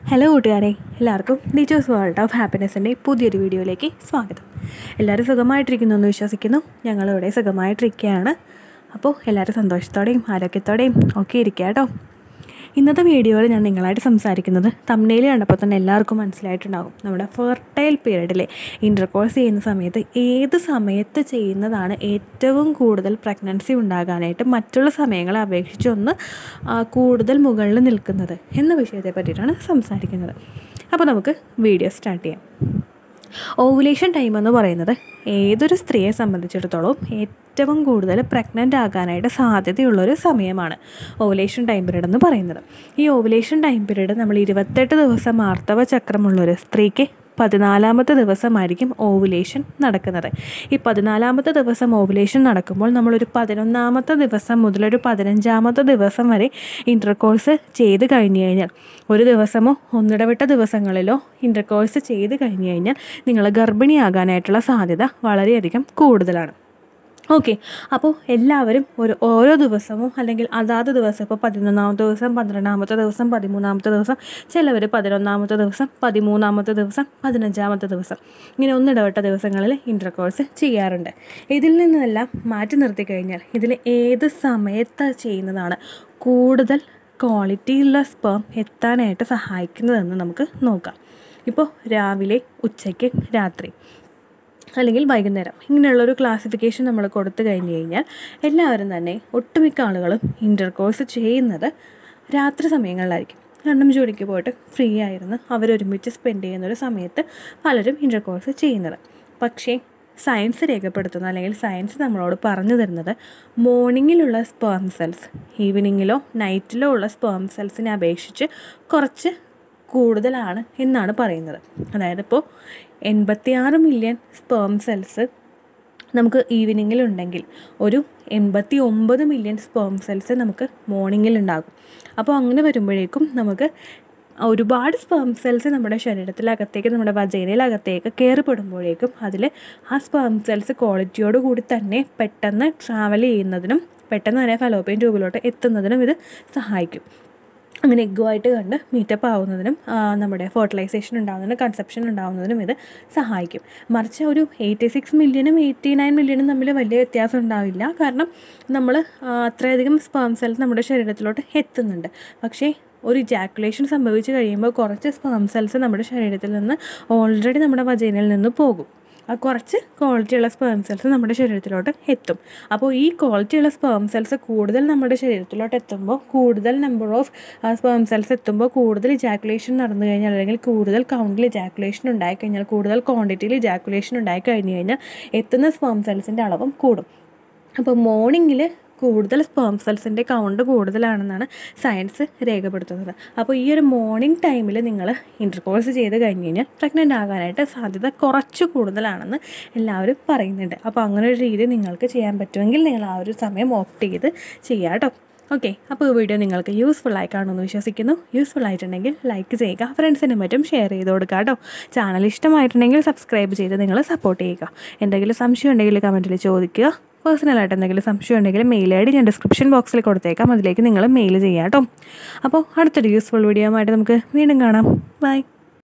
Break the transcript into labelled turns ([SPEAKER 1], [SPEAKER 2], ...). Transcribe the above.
[SPEAKER 1] hello കൂട്ടുകാരെ എല്ലാവർക്കും teachers world of ഹാപ്പിനെസ്സിൻ്റെ പുതിയൊരു വീഡിയോയിലേക്ക് സ്വാഗതം എല്ലാവരും സുഖമായിട്ടിരിക്കുന്നു എന്ന് വിശ്വസിക്കുന്നു ഞങ്ങളിവിടെ സുഖമായിട്ടിരിക്കുകയാണ് അപ്പോൾ എല്ലാവരും സന്തോഷത്തോടെയും ആരോഗ്യത്തോടെയും ഒക്കെ ഇരിക്കുക കേട്ടോ ഇന്നത്തെ വീഡിയോയിൽ ഞാൻ നിങ്ങളായിട്ട് സംസാരിക്കുന്നത് തമ്മിൽ കണ്ടപ്പോൾ തന്നെ എല്ലാവർക്കും മനസ്സിലായിട്ടുണ്ടാകും നമ്മുടെ ഫെർട്ടൈൽ പീരീഡിലെ ഇൻ്റർകോഴ്സ് ചെയ്യുന്ന സമയത്ത് ഏത് സമയത്ത് ചെയ്യുന്നതാണ് ഏറ്റവും കൂടുതൽ പ്രഗ്നൻസി ഉണ്ടാകാനായിട്ട് മറ്റുള്ള സമയങ്ങളെ അപേക്ഷിച്ച് ഒന്ന് ആ, കൂടുതൽ മുകളിൽ നിൽക്കുന്നത് എന്ന വിഷയത്തെ പറ്റിയിട്ടാണ് സംസാരിക്കുന്നത് അപ്പോൾ നമുക്ക് വീഡിയോ സ്റ്റാർട്ട് ചെയ്യാം ഓവുലേഷൻ ടൈം എന്ന് പറയുന്നത് ഏതൊരു സ്ത്രീയെ സംബന്ധിച്ചിടത്തോളം ഏറ്റവും കൂടുതൽ പ്രഗ്നൻ്റ് ആകാനായിട്ട് സാധ്യതയുള്ളൊരു സമയമാണ് ഓവുലേഷൻ ടൈം പീരീഡ് എന്ന് പറയുന്നത് ഈ ഓവുലേഷൻ ടൈം പീരീഡ് നമ്മൾ ഇരുപത്തെട്ട് ദിവസം ആർത്തവ ചക്രമുള്ളൊരു സ്ത്രീക്ക് പതിനാലാമത്തെ ദിവസമായിരിക്കും ഓവുലേഷൻ നടക്കുന്നത് ഈ പതിനാലാമത്തെ ദിവസം ഓവുലേഷൻ നടക്കുമ്പോൾ നമ്മളൊരു പതിനൊന്നാമത്തെ ദിവസം മുതലൊരു പതിനഞ്ചാമത്തെ ദിവസം വരെ ഇൻ്റർകോഴ്സ് ചെയ്ത് കഴിഞ്ഞ് കഴിഞ്ഞാൽ ഒരു ദിവസമോ ഒന്നിടവിട്ട ദിവസങ്ങളിലോ ഇൻ്റർകോഴ്സ് ചെയ്ത് കഴിഞ്ഞ് കഴിഞ്ഞാൽ നിങ്ങൾ ഗർഭിണിയാകാനായിട്ടുള്ള സാധ്യത വളരെയധികം കൂടുതലാണ് ഓക്കെ അപ്പോൾ എല്ലാവരും ഒരു ഓരോ ദിവസവും അല്ലെങ്കിൽ അതാത് ദിവസം ഇപ്പോൾ പതിനൊന്നാമത്തെ ദിവസം പന്ത്രണ്ടാമത്തെ ദിവസം പതിമൂന്നാമത്തെ ദിവസം ചിലവർ പതിനൊന്നാമത്തെ ദിവസം പതിമൂന്നാമത്തെ ദിവസം പതിനഞ്ചാമത്തെ ദിവസം ഇങ്ങനെ ഒന്നിടവിട്ട ദിവസങ്ങളിൽ ഇൻ്റർകോഴ്സ് ചെയ്യാറുണ്ട് ഇതിൽ നിന്നെല്ലാം മാറ്റി നിർത്തി കഴിഞ്ഞാൽ ഇതിൽ ഏത് സമയത്ത് ചെയ്യുന്നതാണ് കൂടുതൽ ക്വാളിറ്റിയുള്ള സ്പേം എത്താനായിട്ട് സഹായിക്കുന്നതെന്ന് നമുക്ക് നോക്കാം ഇപ്പോൾ രാവിലെ ഉച്ചയ്ക്ക് രാത്രി അല്ലെങ്കിൽ വൈകുന്നേരം ഇങ്ങനെയുള്ളൊരു ക്ലാസിഫിക്കേഷൻ നമ്മൾ കൊടുത്തു കഴിഞ്ഞ് കഴിഞ്ഞാൽ എല്ലാവരും തന്നെ ഒട്ടുമിക്ക ആളുകളും ഇൻ്റർകോഴ്സ് ചെയ്യുന്നത് രാത്രി സമയങ്ങളിലായിരിക്കും കാരണം ജോലിക്ക് പോയിട്ട് ഫ്രീ ആയിരുന്നു അവരൊരുമിച്ച് സ്പെൻഡ് ചെയ്യുന്ന ഒരു സമയത്ത് പലരും ഇൻ്റർകോഴ്സ് ചെയ്യുന്നത് പക്ഷേ സയൻസ് രേഖപ്പെടുത്തുന്ന അല്ലെങ്കിൽ സയൻസ് നമ്മളോട് പറഞ്ഞു തരുന്നത് മോർണിംഗിലുള്ള സ്പേം സെൽസ് ഈവനിങ്ങിലോ നൈറ്റിലോ ഉള്ള സ്പേം സെൽസിനെ അപേക്ഷിച്ച് കുറച്ച് കൂടുതലാണ് എന്നാണ് പറയുന്നത് അതായത് ഇപ്പോൾ എൺപത്തിയാറ് മില്യൺ സ്പേം സെൽസ് നമുക്ക് ഈവനിങ്ങിലുണ്ടെങ്കിൽ ഒരു എൺപത്തി ഒമ്പത് മില്യൺ സ്പേം സെൽസ് നമുക്ക് മോർണിംഗിൽ ഉണ്ടാകും അപ്പോൾ അങ്ങനെ വരുമ്പോഴേക്കും നമുക്ക് ഒരുപാട് സ്പേം സെൽസ് നമ്മുടെ ശരീരത്തിലകത്തേക്ക് നമ്മുടെ വജൈനയിലകത്തേക്ക് കയറിപ്പെടുമ്പോഴേക്കും അതിൽ ആ സ്പേം സെൽസ് ക്വാളിറ്റിയോട് കൂടി തന്നെ പെട്ടെന്ന് ട്രാവൽ ചെയ്യുന്നതിനും പെട്ടെന്ന് തന്നെ ഫലോപ്പിയൻ ട്യൂബിലോട്ട് എത്തുന്നതിനും ഇത് സഹായിക്കും അങ്ങനെ എഗ്ഗുമായിട്ട് കണ്ട് മീറ്റപ്പ് ആവുന്നതിനും ആ, നമ്മുടെ ഫെർട്ടിലൈസേഷൻ ഉണ്ടാകുന്നതിനും കൺസെപ്ഷൻ ഉണ്ടാകുന്നതിനും ഇത് സഹായിക്കും മറിച്ച് ഒരു എയ്റ്റി സിക്സ് മില്യനും എയ്റ്റി നയൻ മില്യനും തമ്മിൽ വലിയ വ്യത്യാസം ഉണ്ടാവില്ല കാരണം നമ്മൾ അത്രയധികം സ്പേം സെൽസ് നമ്മുടെ ശരീരത്തിലോട്ട് എത്തുന്നുണ്ട് പക്ഷേ ഒരു ജാക്കുലേഷൻ സംഭവിച്ചു കഴിയുമ്പോൾ കുറച്ച് സ്പേം സെൽസ് നമ്മുടെ ശരീരത്തിൽ നിന്ന് ഓൾറെഡി നമ്മുടെ വജൈനയിൽ നിന്ന് പോകും ആ കുറച്ച് ക്വാളിറ്റിയുള്ള സ്പേം സെൽസ് നമ്മുടെ ശരീരത്തിലോട്ട് എത്തും അപ്പോൾ ഈ ക്വാളിറ്റിയുള്ള സ്പേം സെൽസ് കൂടുതൽ നമ്മുടെ ശരീരത്തിലോട്ട് എത്തുമ്പോൾ കൂടുതൽ നമ്പർ ഓഫ് സ്പേം സെൽസ് എത്തുമ്പോൾ കൂടുതൽ ഇജാക്കുലേഷൻ നടന്നു കഴിഞ്ഞാൽ അല്ലെങ്കിൽ കൂടുതൽ കൗണ്ടിൽ ഇജാക്കുലേഷൻ ഉണ്ടായി കഴിഞ്ഞാൽ കൂടുതൽ ക്വാണ്ടിറ്റിയിൽ ഇജാക്കുലേഷൻ ഉണ്ടായി കഴിഞ്ഞ് കഴിഞ്ഞാൽ എത്തുന്ന സ്പേം സെൽസിൻ്റെ അളവും കൂടും അപ്പോൾ മോർണിംഗിൽ കൂടുതൽ സ്പേം സെൽസിൻ്റെ കൗണ്ട് കൂടുതലാണെന്നാണ് സയൻസ് രേഖപ്പെടുത്തുന്നത് അപ്പോൾ ഈ ഒരു മോർണിംഗ് ടൈമിൽ നിങ്ങൾ ഇൻ്റർകോഴ്സ് ചെയ്ത് കഴിഞ്ഞ് കഴിഞ്ഞാൽ പ്രഗ്നൻ്റ് ആകാനായിട്ട് സാധ്യത കുറച്ച് കൂടുതലാണെന്ന് എല്ലാവരും പറയുന്നുണ്ട് അപ്പോൾ അങ്ങനെ ഒരു രീതി നിങ്ങൾക്ക് ചെയ്യാൻ പറ്റുമെങ്കിൽ നിങ്ങൾ ആ ഒരു സമയം ഓപ്റ്റ് ചെയ്ത് ചെയ്യാം കേട്ടോ ഓക്കെ അപ്പോൾ ഈ വീഡിയോ നിങ്ങൾക്ക് യൂസ്ഫുൾ ആയി കാണുമെന്ന് വിശ്വസിക്കുന്നു യൂസ്ഫുൾ ആയിട്ടുണ്ടെങ്കിൽ ലൈക്ക് ചെയ്യുക ഫ്രണ്ട്സിനും മറ്റും ഷെയർ ചെയ്ത് കൊടുക്കുക കേട്ടോ ചാനൽ ഇഷ്ടമായിട്ടുണ്ടെങ്കിൽ സബ്സ്ക്രൈബ് ചെയ്ത് നിങ്ങൾ സപ്പോർട്ട് ചെയ്യുക എന്തെങ്കിലും സംശയം ഉണ്ടെങ്കിൽ കമൻറ്റിൽ ചോദിക്കുക പേഴ്സണലായിട്ട് എന്തെങ്കിലും സംശയം ഉണ്ടെങ്കിൽ മെയിൽ ഐ ഡി ഞാൻ ഡിസ്ക്രിപ്ഷൻ ബോക്സിൽ കൊടുത്തേക്കാം അതിലേക്ക് നിങ്ങൾ മെയിൽ ചെയ്യാം കേട്ടോ അപ്പോൾ അടുത്തൊരു യൂസ്ഫുൾ വീഡിയോ ആയിട്ട് നമുക്ക് വീണ്ടും കാണാം ബൈ